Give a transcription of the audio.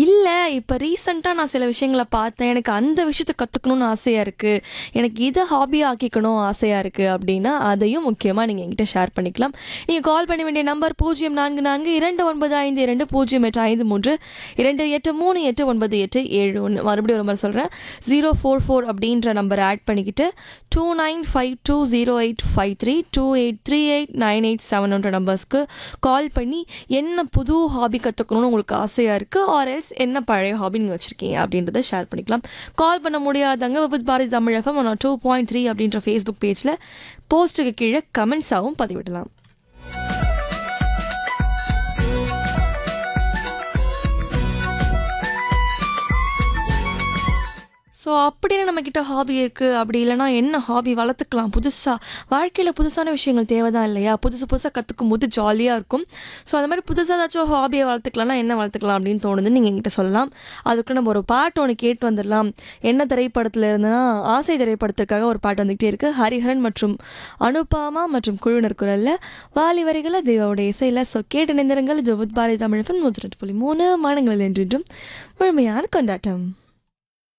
இல்லை இப்போ ரீசெண்டாக நான் சில விஷயங்களை பார்த்தேன் எனக்கு அந்த விஷயத்தை கற்றுக்கணும்னு ஆசையாக இருக்குது எனக்கு இதை ஹாபியாக ஆக்கிக்கணும் ஆசையாக இருக்குது அப்படின்னா அதையும் முக்கியமாக நீங்கள் என்கிட்ட ஷேர் பண்ணிக்கலாம் நீங்கள் கால் பண்ண வேண்டிய நம்பர் பூஜ்ஜியம் நான்கு நான்கு இரண்டு ஒன்பது ஐந்து இரண்டு பூஜ்ஜியம் எட்டு ஐந்து மூன்று இரண்டு எட்டு மூணு எட்டு ஒன்பது எட்டு ஏழு ஒன்று மறுபடியும் ஒரு மாதிரி சொல்கிறேன் ஜீரோ ஃபோர் ஃபோர் அப்படின்ற நம்பரை ஆட் பண்ணிக்கிட்டு two nine five two zero eight five three two eight three eight nine eight செவன்ன்ற நம்பர்ஸ்க்கு கால் பண்ணி என்ன புது ஹாபி கற்றுக்கணும்னு உங்களுக்கு ஆசையாக இருக்குது ஆர் எல்ஸ் என்ன பழைய ஹாபி நீங்கள் வச்சுருக்கீங்க அப்படின்றத ஷேர் பண்ணிக்கலாம் கால் பண்ண முடியாதவங்க with Bharathi Tamil FM one two point three அப்படின்ற ஃபேஸ்புக் பேஜில் போஸ்ட்டுக்கு கீழே கமெண்ட்ஸாகவும் பதிவிடலாம் ஸோ அப்படின்னு நம்மக்கிட்ட ஹாபி இருக்குது அப்படி இல்லைனா என்ன ஹாபி வளர்த்துக்கலாம் புதுசாக வாழ்க்கையில் புதுசான விஷயங்கள் தேவைதான் இல்லையா புதுசு புதுசாக கற்றுக்கும் போது ஜாலியாக இருக்கும் ஸோ அந்த மாதிரி புதுசாக ஏதாச்சும் ஹாபியை வளர்த்துக்கலாம்னா என்ன வளர்த்துக்கலாம் அப்படின்னு தோணுதுன்னு நீங்கள் எங்கிட்ட சொல்லலாம் அதுக்கு நம்ம ஒரு பாட்டு ஒன்று கேட்டு வந்துடலாம் என்ன திரைப்படத்தில் இருந்துன்னா ஆசை திரைப்படத்திற்காக ஒரு பாட்டு வந்துக்கிட்டே இருக்குது ஹரிஹரன் மற்றும் அனுபாமா மற்றும் குழுவினர் குரலில் வாலி வரிகளை தேவாவுடைய இசையில் ஸோ கேட்டு நினைந்திருங்கள் ஜோபத் பாரதி தமிழ் நூற்றி ரெண்டு புள்ளி மூணு மாநிலங்களில் என்றென்றும் முழுமையான கொண்டாட்டம்